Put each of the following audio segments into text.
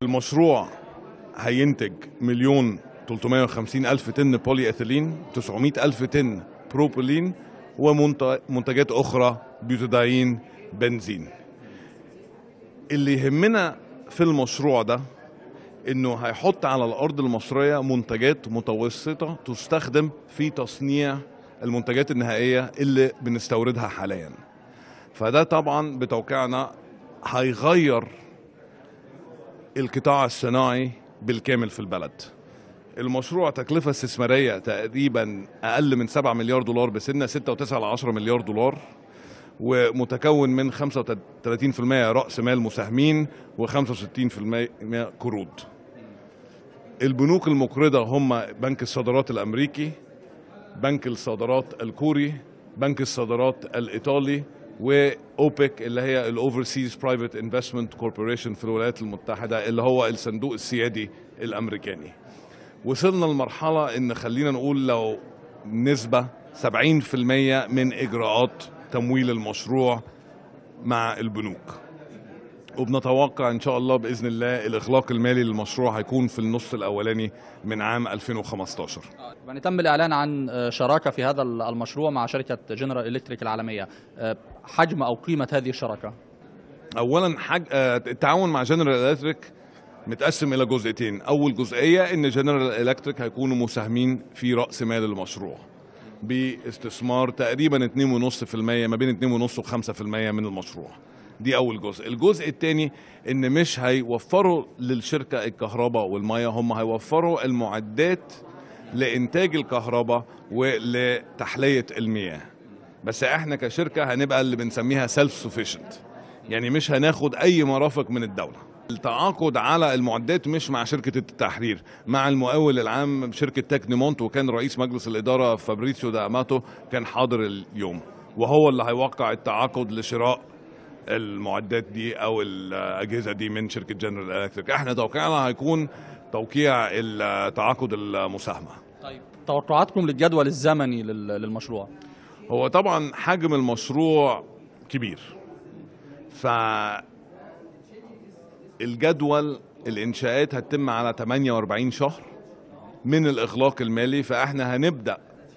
المشروع هينتج مليون 350 ألف طن بولي إيثيلين 900 ألف طن بروبولين ومنتجات أخرى بيوتادين بنزين اللي يهمنا في المشروع ده انه هيحط على الارض المصريه منتجات متوسطه تستخدم في تصنيع المنتجات النهائيه اللي بنستوردها حاليا فده طبعا بتوقيعنا هيغير القطاع الصناعي بالكامل في البلد المشروع تكلفة استثمارية تقريبا أقل من 7 مليار دولار بسنة 6.9 ل 10 مليار دولار ومتكون من 35% رأس مال مساهمين و65% قروض البنوك المقرضة هم بنك الصادرات الأمريكي بنك الصادرات الكوري بنك الصادرات الإيطالي واوبك اللي هي الاوفرسيز برايفت انفستمنت كوربوريشن في الولايات المتحده اللي هو الصندوق السيادي الامريكاني وصلنا لمرحله ان خلينا نقول لو نسبه 70% من اجراءات تمويل المشروع مع البنوك وبنتوقع ان شاء الله باذن الله الاخلاق المالي للمشروع هيكون في النص الاولاني من عام 2015 يعني تم الاعلان عن شراكه في هذا المشروع مع شركه جنرال الكتريك العالميه حجم او قيمه هذه الشراكه اولا حج... التعاون مع جنرال الكتريك متقسم الى جزئيتين اول جزئيه ان جنرال الكتريك هيكونوا مساهمين في راس مال المشروع باستثمار تقريبا 2.5% ما بين 2.5 و5% من المشروع دي اول جزء الجزء الثاني ان مش هيوفروا للشركه الكهرباء والميه هم هيوفروا المعدات لانتاج الكهرباء ولتحليه المياه بس احنا كشركه هنبقى اللي بنسميها سيلف سufficient يعني مش هناخد اي مرافق من الدوله التعاقد على المعدات مش مع شركة التحرير مع المقاول العام شركة تكنيمونت وكان رئيس مجلس الإدارة فابريسيو داماتو كان حاضر اليوم وهو اللي هيوقع التعاقد لشراء المعدات دي او الاجهزه دي من شركه جنرال الكتريك احنا توقيعنا هيكون توقيع التعاقد المساهمه طيب توقعاتكم للجدول الزمني للمشروع هو طبعا حجم المشروع كبير ف الجدول الانشاءات هتتم على 48 شهر من الاغلاق المالي فاحنا هنبدا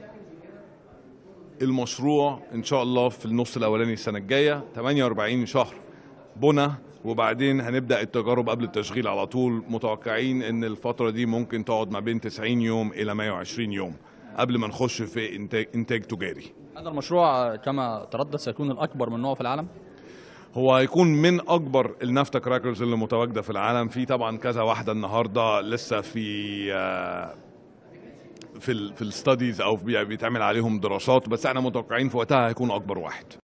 المشروع ان شاء الله في النص الاولاني السنه الجايه 48 شهر بنى وبعدين هنبدا التجارب قبل التشغيل على طول متوقعين ان الفتره دي ممكن تقعد ما بين 90 يوم الى 120 يوم قبل ما نخش في انتاج انتاج تجاري هذا المشروع كما تردد سيكون الاكبر من نوعه في العالم هو هيكون من اكبر النافتا كراكرز اللي متواجده في العالم في طبعا كذا واحده النهارده لسه في في ال في الستاديز او بيتعمل عليهم دراسات بس احنا متوقعين في وقتها هيكون اكبر واحد